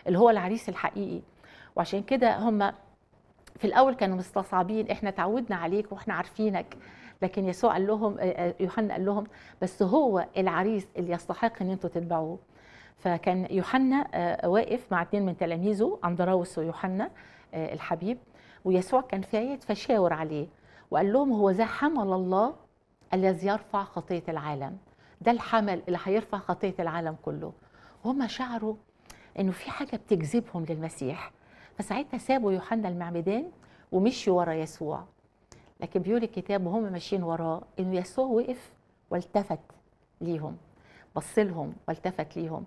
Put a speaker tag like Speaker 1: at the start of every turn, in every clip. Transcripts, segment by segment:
Speaker 1: اللي هو العريس الحقيقي وعشان كده هم في الاول كانوا مستصعبين احنا تعودنا عليك واحنا عارفينك لكن يسوع قال لهم آه، آه، يوحنا قال لهم بس هو العريس اللي يستحق ان انتوا تتبعوه فكان يوحنا آه، واقف مع اتنين من تلاميذه اندراوس ويوحنا آه، الحبيب ويسوع كان فايت فشاور عليه وقال لهم هو ذا حمل الله الذي يرفع خطيه العالم ده الحمل اللي هيرفع خطيه العالم كله وهم شعروا انه في حاجه بتجذبهم للمسيح فساعتها سابوا يوحنا المعمدان ومشوا ورا يسوع لكن بيقول الكتاب وهم ماشيين وراه انه يسوع وقف والتفت ليهم بص لهم والتفت ليهم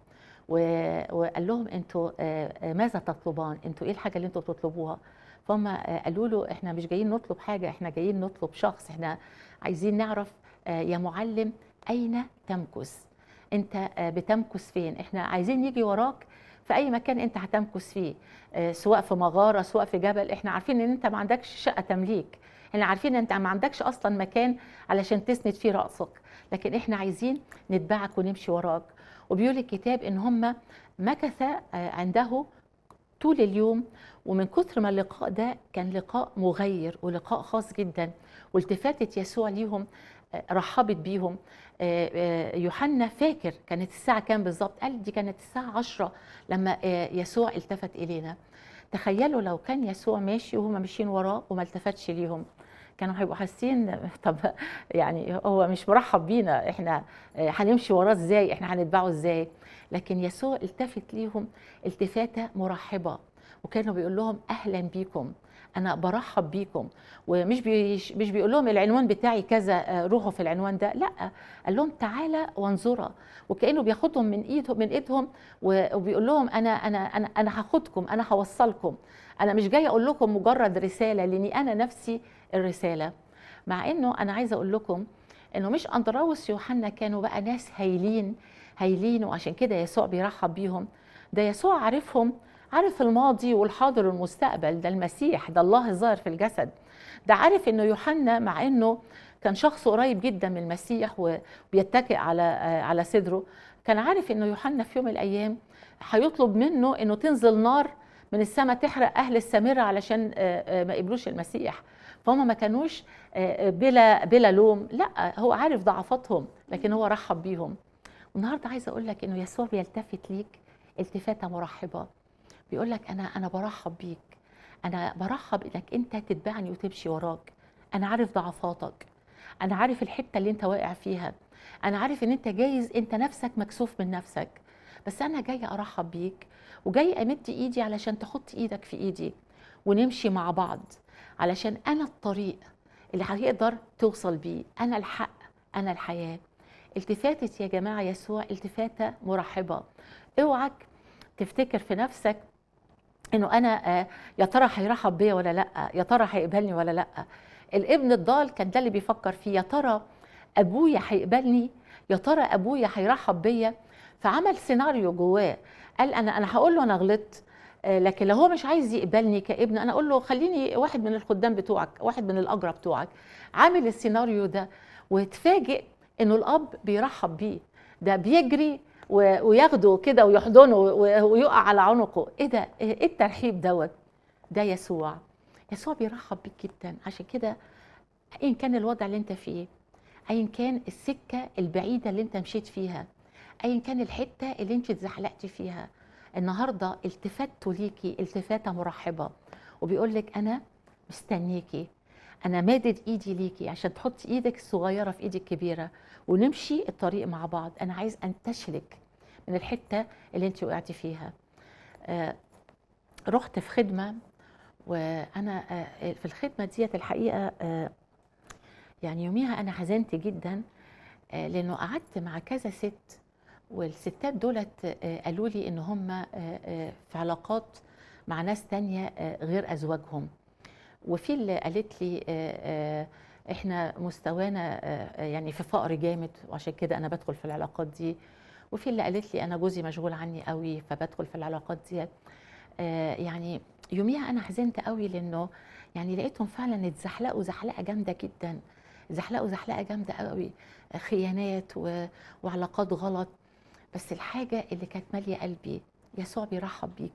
Speaker 1: و- وقال لهم انتوا آه، آه، ماذا تطلبان انتوا ايه الحاجه اللي انتوا بتطلبوها فهم آه، قالوا له احنا مش جايين نطلب حاجه احنا جايين نطلب شخص احنا عايزين نعرف آه، يا معلم اين تمكث انت آه، بتمكث فين احنا عايزين نيجي وراك في اي مكان انت هتمكث فيه آه، سواء في مغاره سواء في جبل احنا عارفين ان انت ما عندكش شقه تمليك احنا عارفين ان انت ما عندكش اصلا مكان علشان تسند فيه راسك لكن احنا عايزين نتبعك ونمشي وراك وبيقول الكتاب ان هم مكث آه، عنده طول اليوم ومن كثر ما اللقاء ده كان لقاء مغير ولقاء خاص جدا والتفاتت يسوع ليهم آه، رحبت بيهم آه، آه، يوحنا فاكر كانت الساعة كام بالظبط قال دي كانت الساعة عشرة لما آه، يسوع التفت إلينا تخيلوا لو كان يسوع ماشي وهم ماشيين وراه وما التفتش ليهم كانوا هيبقوا حاسين طب يعني هو مش مرحب بينا احنا آه، هنمشي وراه ازاي احنا هنتبعه ازاي لكن يسوع التفت ليهم التفاته مرحبه وكانوا بيقول لهم اهلا بيكم انا برحب بيكم ومش بيش مش بيقول لهم العنوان بتاعي كذا آه، روحوا في العنوان ده لا قال لهم تعالى وانظرا وكانه بياخدهم من ايدهم من ايدهم و- وبيقول لهم انا انا انا انا هاخدكم انا هوصلكم انا مش جاي اقول لكم مجرد رساله لاني انا نفسي الرساله مع انه انا عايزه اقول لكم انه مش اندراوس يوحنا كانوا بقى ناس هايلين هايلين وعشان كده يسوع بيرحب بيهم ده يسوع عارفهم عارف الماضي والحاضر والمستقبل ده المسيح ده الله الظاهر في الجسد ده عارف انه يوحنا مع انه كان شخص قريب جدا من المسيح وبيتكئ على آه، على صدره كان عارف انه يوحنا في يوم من الايام هيطلب منه انه تنزل نار من السماء تحرق اهل السامره علشان آه، آه، ما يقبلوش المسيح فهم ما كانوش آه، بلا بلا لوم لا هو عارف ضعفاتهم لكن هو رحب بيهم والنهارده عايزه اقول لك انه يسوع بيلتفت ليك التفاته مرحبه بيقول لك انا انا برحب بيك انا برحب انك انت تتبعني وتمشي وراك انا عارف ضعفاتك انا عارف الحته اللي انت واقع فيها انا عارف ان انت جايز انت نفسك مكسوف من نفسك بس انا جايه ارحب بيك وجاي امد ايدي علشان تحط ايدك في ايدي ونمشي مع بعض علشان انا الطريق اللي هتقدر توصل بيه انا الحق انا الحياه التفاتت يا جماعه يسوع التفاته مرحبه اوعك تفتكر في نفسك انه انا آه، يا ترى هيرحب بيا ولا لا يا ترى هيقبلني ولا لا الابن الضال كان ده اللي بيفكر فيه يا ترى ابويا هيقبلني يا ترى ابويا هيرحب بيا فعمل سيناريو جواه قال انا انا هقول له انا غلطت آه، لكن لو هو مش عايز يقبلني كابن انا اقول له خليني واحد من الخدام بتوعك واحد من الاجرى بتوعك عامل السيناريو ده وتفاجئ انه الاب بيرحب بيه ده بيجري و- وياخده كده ويحضنه و- ويقع على عنقه ايه ده ايه الترحيب دوت ده يسوع يسوع بيرحب بيك جدا عشان كده ايا كان الوضع اللي انت فيه ايا كان السكه البعيده اللي انت مشيت فيها ايا كان الحته اللي انت اتزحلقتي فيها النهارده التفاته ليكي التفاته مرحبه وبيقول لك انا مستنيكي انا مادد ايدي ليكي عشان تحطي ايدك الصغيره في ايدي الكبيره ونمشي الطريق مع بعض انا عايز انتشلك من الحته اللي انت وقعتي فيها آه رحت في خدمه وانا آه في الخدمه ديت الحقيقه آه يعني يوميها انا حزنت جدا آه لانه قعدت مع كذا ست والستات دولت آه قالوا لي ان هم آه آه في علاقات مع ناس تانية آه غير ازواجهم وفي اللي قالت لي آه آه احنا مستوانا آه يعني في فقر جامد وعشان كده انا بدخل في العلاقات دي وفي اللي قالت لي انا جوزي مشغول عني قوي فبدخل في العلاقات ديت آه يعني يوميها انا حزنت قوي لانه يعني لقيتهم فعلا اتزحلقوا زحلقه جامده جدا زحلقوا زحلقه جامده قوي خيانات و... وعلاقات غلط بس الحاجه اللي كانت ماليه قلبي يسوع بيرحب بيك